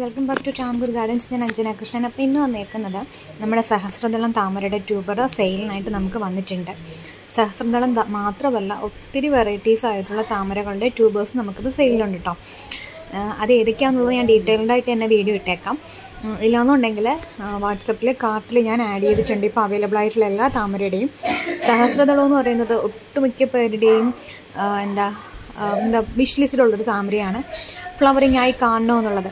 welcome back to ടാംഗൂർ gardens ഞാൻ അഞ്ജന കൃഷ്ണൻ അപ്പോൾ ഇന്ന് വന്നേക്കുന്നത് നമ്മുടെ സഹസ്രദളം താമരയുടെ ട്യൂബർ സെയിലിനായിട്ട് നമുക്ക് വന്നിട്ടുണ്ട് സഹസ്രദളം ത- മാത്രമല്ല ഒത്തിരി വെറൈറ്റീസ് ആയിട്ടുള്ള താമരകളുടെ ട്യൂബേഴ്സ് നമുക്കിത് സെയിലുണ്ട് കേട്ടോ അത് ഏതൊക്കെയാണെന്നുള്ളത് ഞാൻ ഡീറ്റെയിൽഡ് ആയിട്ട് തന്നെ വീഡിയോ ഇട്ടേക്കാം ഉം, ഇല്ലാന്നുണ്ടെങ്കിൽ വാട്സപ്പിൽ കാർട്ടിൽ ഞാൻ ആഡ് ചെയ്തിട്ടുണ്ട് ഇപ്പോൾ അവൈലബിൾ ആയിട്ടുള്ള എല്ലാ താമരയുടെയും സഹസ്രദളം എന്ന് പറയുന്നത് ഒട്ടുമിക്ക പേരുടെയും ആ, എന്താ ആ, എന്താ വിഷ് ലിസ്റ്റിലുള്ളൊരു താമരയാണ് ഫ്ലവറിങ് ആയി കാണണമെന്നുള്ളത്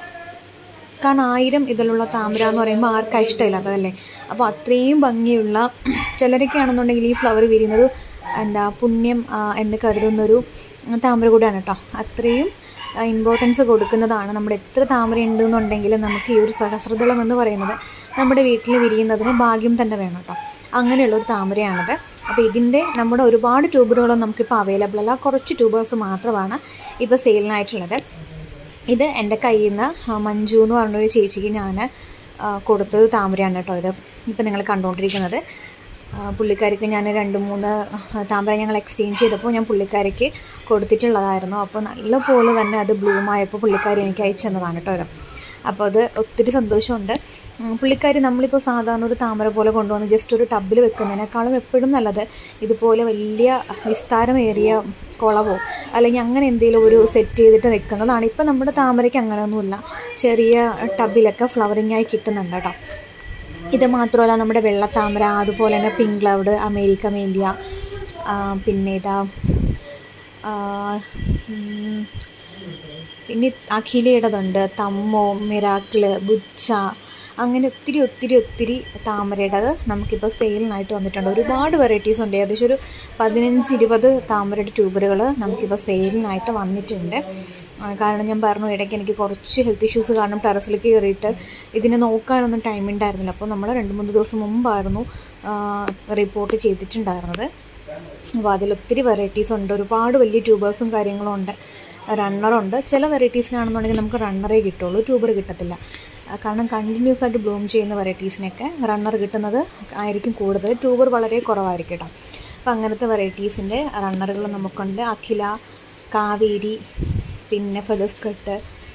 കാരണം ആയിരം ഇതിലുള്ള താമര എന്ന് പറയുമ്പോൾ ആർക്കാ ഇഷ്ടമില്ലാത്തതല്ലേ അപ്പോൾ അത്രയും ഭംഗിയുള്ള ചിലരൊക്കെ ആണെന്നുണ്ടെങ്കിൽ ഈ ഫ്ലവർ വിരിയുന്നത് എന്താ പുണ്യം ആ, എന്ന് കരുതുന്നൊരു താമര കൂടെയാണ് കേട്ടോ അത്രയും ഇമ്പോർട്ടൻസ് കൊടുക്കുന്നതാണ് നമ്മുടെ എത്ര താമര ഉണ്ടെന്നുണ്ടെങ്കിൽ നമുക്ക് ഈ ഒരു സഹസ്രദളം എന്ന് പറയുന്നത് നമ്മുടെ വീട്ടിൽ വിരിയുന്നതിന് ഭാഗ്യം തന്നെ വേണം കേട്ടോ അങ്ങനെയുള്ളൊരു താമരയാണത് അപ്പോൾ ഇതിൻ്റെ നമ്മുടെ ഒരുപാട് ട്യൂബറുകളും നമുക്കിപ്പോൾ അവൈലബിൾ അല്ല കുറച്ച് ട്യൂബേഴ്സ് മാത്രമാണ് ഇപ്പോൾ സെയിലിനായിട്ടുള്ളത് ഇത് എൻ്റെ കയ്യിൽ നിന്ന് മഞ്ജു എന്ന് പറഞ്ഞൊരു ചേച്ചിക്ക് ഞാൻ കൊടുത്തത് താമരയാണ് കേട്ടോ ഇത് ഇപ്പം നിങ്ങൾ കണ്ടുകൊണ്ടിരിക്കുന്നത് ആ, പുള്ളിക്കാരിക്ക് ഞാൻ രണ്ട് മൂന്ന് താമര ഞങ്ങൾ എക്സ്ചേഞ്ച് ചെയ്തപ്പോൾ ഞാൻ പുള്ളിക്കാരിക്ക് കൊടുത്തിട്ടുള്ളതായിരുന്നു അപ്പോൾ നല്ല പോലെ തന്നെ അത് ബ്ലൂം ആയപ്പോൾ പുള്ളിക്കാരി എനിക്ക് അയച്ചു തന്നതാണ് കേട്ടോ ഇത് അപ്പോൾ അത് ഒത്തിരി സന്തോഷമുണ്ട് ഉം, പുള്ളിക്കാരി നമ്മളിപ്പോൾ സാധാരണ ഒരു താമര പോലെ കൊണ്ടുവന്ന് ജസ്റ്റ് ഒരു ടബിൽ വെക്കുന്നതിനേക്കാളും എപ്പോഴും നല്ലത് ഇതുപോലെ വലിയ വിസ്താരമേറിയ കുളവോ അല്ലെങ്കിൽ അങ്ങനെ എന്തെങ്കിലും ഒരു സെറ്റ് ചെയ്തിട്ട് നിൽക്കുന്നതാണ് ഇപ്പം നമ്മുടെ താമരയ്ക്ക് അങ്ങനെയൊന്നുമില്ല ചെറിയ ടബിലൊക്കെ ഫ്ലവറിങ് ആയി കിട്ടുന്നുണ്ട് കേട്ടോ ഇത് മാത്രമല്ല നമ്മുടെ വെള്ളത്താമര അതുപോലെ തന്നെ പിങ്ക് ക്ലൗഡ് അമേരിക്ക മേലിയ ആ, പിന്നെ ഇതാ ആ, ഉം, പിന്നെ അഖിലയുടേതുണ്ട് തമ്മോ മിറാക്കിള് ബുച്ച അങ്ങനെ ഒത്തിരി ഒത്തിരി ഒത്തിരി താമരയുടേത് നമുക്കിപ്പോൾ സെയിലിനായിട്ട് വന്നിട്ടുണ്ട് ഒരുപാട് വെറൈറ്റീസ് ഉണ്ട് ഏകദേശം ഒരു പതിനഞ്ച് ഇരുപത് താമരയുടെ ട്യൂബറുകൾ നമുക്കിപ്പോൾ സെയിലിനായിട്ട് വന്നിട്ടുണ്ട് ആ, കാരണം ഞാൻ പറഞ്ഞു ഇടയ്ക്ക് എനിക്ക് കുറച്ച് ഹെൽത്ത് ഇഷ്യൂസ് കാരണം ടെറസിലേക്ക് കയറിയിട്ട് ഇതിനെ നോക്കാനൊന്നും ടൈം ഉണ്ടായിരുന്നില്ല അപ്പോൾ നമ്മൾ രണ്ട് മൂന്ന് ദിവസം മുമ്പായിരുന്നു റിപ്പോർട്ട് ചെയ്തിട്ടുണ്ടായിരുന്നത് അപ്പോൾ അതിൽ ഒത്തിരി വെറൈറ്റീസ് ഉണ്ട് ഒരുപാട് വലിയ ട്യൂബേഴ്സും കാര്യങ്ങളും ഉണ്ട് റണ്ണറുണ്ട് ചില വെറൈറ്റീസിനാണെന്നുണ്ടെങ്കിൽ നമുക്ക് റണ്ണറേ കിട്ടുള്ളൂ ട്യൂബർ കിട്ടത്തില്ല ആ, കാരണം കണ്ടിന്യൂസ് ആയിട്ട് ബ്ലൂം ചെയ്യുന്ന വെറൈറ്റീസിനൊക്കെ റണ്ണർ കിട്ടുന്നത് ആയിരിക്കും കൂടുതൽ ട്യൂബർ വളരെ കുറവായിരിക്കും കേട്ടോ അപ്പോൾ അങ്ങനത്തെ വെറൈറ്റീസിൻ്റെ റണ്ണറുകൾ നമുക്കുണ്ട് അഖില കാവേരി പിന്നെ ഫെദസ്കട്ട്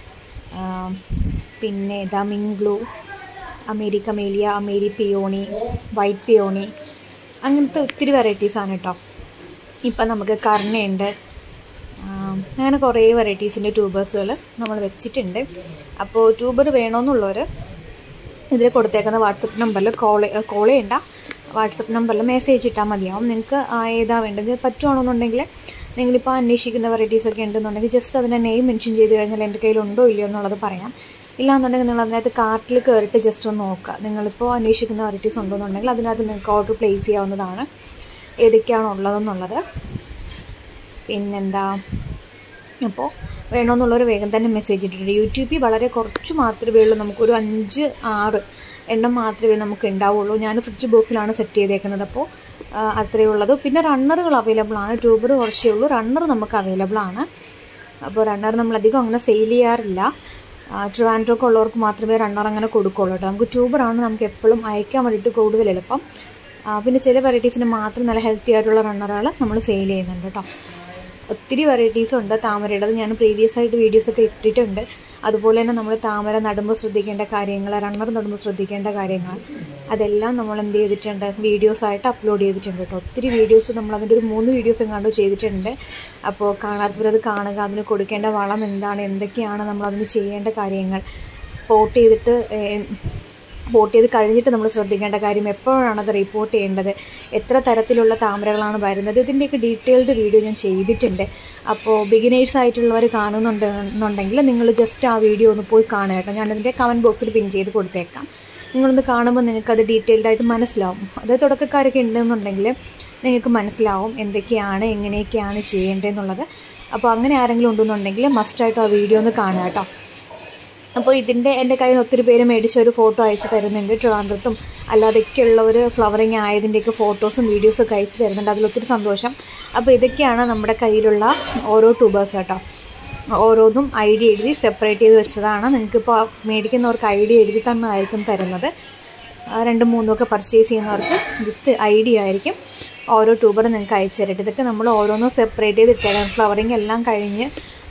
പിന്നെ ഇതാ മിങ്ക്ലു അമേരിക്ക മേലിയ അമേരി പിയോണി വൈറ്റ് പിയോണി അങ്ങനത്തെ ഒത്തിരി വെറൈറ്റീസാണ് കേട്ടോ ഇപ്പം നമുക്ക് കർണയുണ്ട് ആം, അങ്ങനെ കുറേ വെറൈറ്റീസിൻ്റെ ട്യൂബേഴ്സുകൾ നമ്മൾ വെച്ചിട്ടുണ്ട് അപ്പോൾ ട്യൂബർ വേണമെന്നുള്ളവർ ഇതിൽ കൊടുത്തേക്കുന്ന വാട്സപ്പ് നമ്പറിൽ കോൾ കോൾ ചെയ്യണ്ട വാട്സപ്പ് നമ്പറിൽ മെസ്സേജ് ഇട്ടാൽ മതിയാവും നിങ്ങൾക്ക് ഏതാ വേണ്ടത് പറ്റുവാണെന്നുണ്ടെങ്കിൽ നിങ്ങളിപ്പോൾ അന്വേഷിക്കുന്ന വെറൈറ്റീസ് ഒക്കെ ഉണ്ടെന്നുണ്ടെങ്കിൽ ജസ്റ്റ് അതിൻ്റെ നെയിം മെൻഷൻ ചെയ്ത് കഴിഞ്ഞാൽ എൻ്റെ കയ്യിലുണ്ടോ ഇല്ലയോ എന്നുള്ളത് പറയാം ഇല്ലാന്നുണ്ടെങ്കിൽ നിങ്ങൾ അതിനകത്ത് കാർട്ടിൽ കയറിയിട്ട് ജസ്റ്റ് ഒന്ന് നോക്കുക നിങ്ങളിപ്പോൾ അന്വേഷിക്കുന്ന വെറൈറ്റീസ് ഉണ്ടെന്നുണ്ടെങ്കിൽ അതിനകത്ത് നിങ്ങൾക്ക് ഓർഡർ പ്ലേസ് ചെയ്യാവുന്നതാണ് ഏതൊക്കെയാണോ ഉള്ളതെന്നുള്ളത് പിന്നെന്താ അപ്പോൾ വേണമെന്നുള്ളവർ വേഗം തന്നെ മെസ്സേജ് ഇട്ടിട്ടുണ്ട് യൂട്യൂബിൽ വളരെ കുറച്ച് മാത്രമേ ഉള്ളൂ നമുക്കൊരു അഞ്ച് ആറ് എണ്ണം മാത്രമേ നമുക്ക് ഉണ്ടാവുള്ളൂ ഞാൻ ഫ്രിഡ്ജ് ബോക്സിലാണ് സെറ്റ് ചെയ്തേക്കുന്നത് അപ്പോൾ ആ, അത്രയേ ഉള്ളത് പിന്നെ റണ്ണറുകൾ അവൈലബിൾ ആണ് ട്യൂബർ കുറച്ചേ ഉള്ളൂ റണ്ണർ നമുക്ക് അവൈലബിൾ ആണ് അപ്പോൾ റണ്ണർ നമ്മൾ അധികം അങ്ങനെ സെയിൽ ചെയ്യാറില്ല ട്രിവാൻഡ്രോക്ക് ഉള്ളവർക്ക് മാത്രമേ റണ്ണർ അങ്ങനെ കൊടുക്കുള്ളൂ കേട്ടോ നമുക്ക് ട്യൂബറാണ് നമുക്ക് എപ്പോഴും അയക്കാൻ വേണ്ടിയിട്ട് കൂടുതൽ എളുപ്പം ആ, പിന്നെ ചില വെറൈറ്റീസിന് മാത്രം നല്ല ഹെൽത്തി ആയിട്ടുള്ള റണ്ണറുകൾ നമ്മൾ സെയിൽ ചെയ്യുന്നുണ്ട് കേട്ടോ ഒത്തിരി വെറൈറ്റീസ് ഉണ്ട് താമരയുടേത് ഞാൻ പ്രീവിയസ് ആയിട്ട് വീഡിയോസൊക്കെ ഇട്ടിട്ടുണ്ട് അതുപോലെ തന്നെ നമ്മൾ താമര നടുമ്പോൾ ശ്രദ്ധിക്കേണ്ട കാര്യങ്ങൾ റണ്ണർ നടുമ്പോൾ ശ്രദ്ധിക്കേണ്ട കാര്യങ്ങൾ അതെല്ലാം നമ്മൾ എന്ത് ചെയ്തിട്ടുണ്ട് വീഡിയോസായിട്ട് അപ്ലോഡ് ചെയ്തിട്ടുണ്ട് കേട്ടോ ഒത്തിരി വീഡിയോസ് നമ്മൾ അതിൻ്റെ ഒരു മൂന്ന് വീഡിയോസ് എങ്ങാണ്ട് ചെയ്തിട്ടുണ്ട് അപ്പോൾ കാണാത്തവരത് കാണുക അതിന് കൊടുക്കേണ്ട വളം എന്താണ് എന്തൊക്കെയാണ് നമ്മൾ അതിന് ചെയ്യേണ്ട കാര്യങ്ങൾ പോട്ട് ചെയ്തിട്ട് ഏഹ്, വോട്ട് ചെയ്ത് കഴിഞ്ഞിട്ട് നമ്മൾ ശ്രദ്ധിക്കേണ്ട കാര്യം എപ്പോഴാണ് അത് റിപ്പോർട്ട് ചെയ്യേണ്ടത് എത്ര തരത്തിലുള്ള താമരകളാണ് വരുന്നത് ഇതിൻ്റെയൊക്കെ ഡീറ്റെയിൽഡ് വീഡിയോ ഞാൻ ചെയ്തിട്ടുണ്ട് അപ്പോൾ ബിഗിനേഴ്സ് ആയിട്ടുള്ളവർ കാണുന്നുണ്ട് എന്നുണ്ടെങ്കിൽ നിങ്ങൾ ജസ്റ്റ് ആ വീഡിയോ ഒന്ന് പോയി കാണുക കേട്ടോ ഞാനതിൻ്റെ കമൻറ്റ് ബോക്സിൽ പിൻ ചെയ്ത് കൊടുത്തേക്കാം നിങ്ങളൊന്ന് കാണുമ്പോൾ നിങ്ങൾക്ക് അത് ഡീറ്റെയിൽഡ് ആയിട്ട് മനസ്സിലാവും അത് തുടക്കക്കാരൊക്കെ ഉണ്ടെന്നുണ്ടെങ്കിൽ നിങ്ങൾക്ക് മനസ്സിലാവും എന്തൊക്കെയാണ് എങ്ങനെയൊക്കെയാണ് ചെയ്യേണ്ടതെന്നുള്ളത് അപ്പോൾ അങ്ങനെ ആരെങ്കിലും ഉണ്ടെന്നുണ്ടെങ്കിൽ മസ്റ്റായിട്ട് ആ വീഡിയോ ഒന്ന് കാണുക കേട്ടോ അപ്പോൾ ഇതിൻ്റെ എൻ്റെ കയ്യിൽ നിന്ന് ഒത്തിരി പേര് മേടിച്ച ഒരു ഫോട്ടോ അയച്ചു തരുന്നുണ്ട് ട്രിവാൻഡ്രത്തും അല്ലാതെയൊക്കെയുള്ളവർ ഫ്ലവറിങ് ആയതിൻ്റെയൊക്കെ ഫോട്ടോസും വീഡിയോസും ഒക്കെ അയച്ചു തരുന്നുണ്ട് അതിലൊത്തിരി സന്തോഷം അപ്പോൾ ഇതൊക്കെയാണ് നമ്മുടെ കയ്യിലുള്ള ഓരോ ട്യൂബേഴ്സ് കേട്ടോ ഓരോന്നും ഐ ഡി എഴുതി സെപ്പറേറ്റ് ചെയ്ത് വെച്ചതാണ് നിങ്ങൾക്കിപ്പോൾ മേടിക്കുന്നവർക്ക് ഐ ഡി എഴുതി തന്നെ ആയിരിക്കും തരുന്നത് ആ, രണ്ടും മൂന്നും ഒക്കെ പർച്ചേസ് ചെയ്യുന്നവർക്ക് വിത്ത് ഐ ഡി ആയിരിക്കും ഓരോ ട്യൂബർ നിങ്ങൾക്ക് അയച്ചു തരട്ടെ ഇതൊക്കെ നമ്മൾ ഓരോന്നും സെപ്പറേറ്റ് ചെയ്ത് ഇട്ടേക്കാം ഫ്ലവറിങ് എല്ലാം കഴിഞ്ഞ്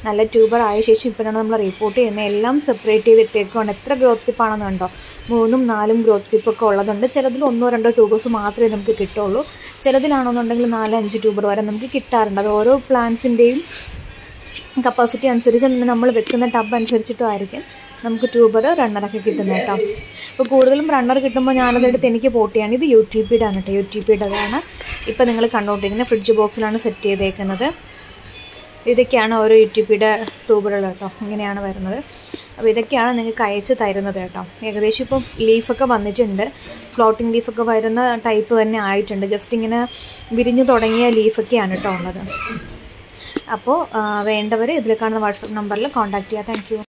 നല്ല ട്യൂബർ ആയ ശേഷം ഇപ്പോഴാണ് നമ്മൾ റിപ്പോർട്ട് ചെയ്യുന്നത് എല്ലാം സെപ്പറേറ്റ് ചെയ്തിട്ടേക്കുവാണ് എത്ര ഗ്രോത്ത് ടിപ്പാണെന്ന് കണ്ടോ മൂന്നും നാലും ഗ്രോത്ത് ടിപ്പൊക്കെ ഉള്ളതുണ്ട് ചിലതിൽ ഒന്നോ രണ്ടോ ട്യൂബേഴ്സ് മാത്രമേ നമുക്ക് കിട്ടുള്ളൂ ചിലതിലാണെന്നുണ്ടെങ്കിൽ നാല് അഞ്ച് ട്യൂബർ വരെ നമുക്ക് കിട്ടാറുണ്ട് അത് ഓരോ പ്ലാന്റ്സിൻ്റെയും കപ്പാസിറ്റി അനുസരിച്ചും പിന്നെ നമ്മൾ വെക്കുന്ന ടബ് അനുസരിച്ചിട്ടും ആയിരിക്കും നമുക്ക് ട്യൂബർ റണ്ണറൊക്കെ കിട്ടുന്നത് കേട്ടോ അപ്പോൾ കൂടുതലും റണ്ണർ കിട്ടുമ്പോൾ ഞാനതെടുത്ത് എനിക്ക് പോട്ടിയാണ് ഇത് യു ടി പിയുടെ ആണ് കേട്ടോ യു ടി പിയുടെ അതാണ് ഇപ്പോൾ നിങ്ങൾ കണ്ടുകൊണ്ടിരിക്കുന്നത് ഫ്രിഡ്ജ് ബോക്സിലാണ് സെറ്റ് ചെയ്തേക്കുന്നത് ഇതൊക്കെയാണ് ഓരോ യു ടി പിയുടെ ട്യൂബറുകൾ കേട്ടോ ഇങ്ങനെയാണ് വരുന്നത് അപ്പോൾ ഇതൊക്കെയാണ് നിങ്ങൾക്ക് അയച്ച് തരുന്നത് കേട്ടോ ഏകദേശം ഇപ്പം ലീഫൊക്കെ വന്നിട്ടുണ്ട് ഫ്ലോട്ടിംഗ് ലീഫൊക്കെ വരുന്ന ടൈപ്പ് തന്നെ ആയിട്ടുണ്ട് ജസ്റ്റ് ഇങ്ങനെ വിരിഞ്ഞു തുടങ്ങിയ ലീഫൊക്കെയാണ് കേട്ടോ ഉള്ളത് അപ്പോൾ വേണ്ടവർ ഇതിൽ കാണുന്ന വാട്സപ്പ് നമ്പറിൽ കോൺടാക്റ്റ് ചെയ്യുക താങ്ക്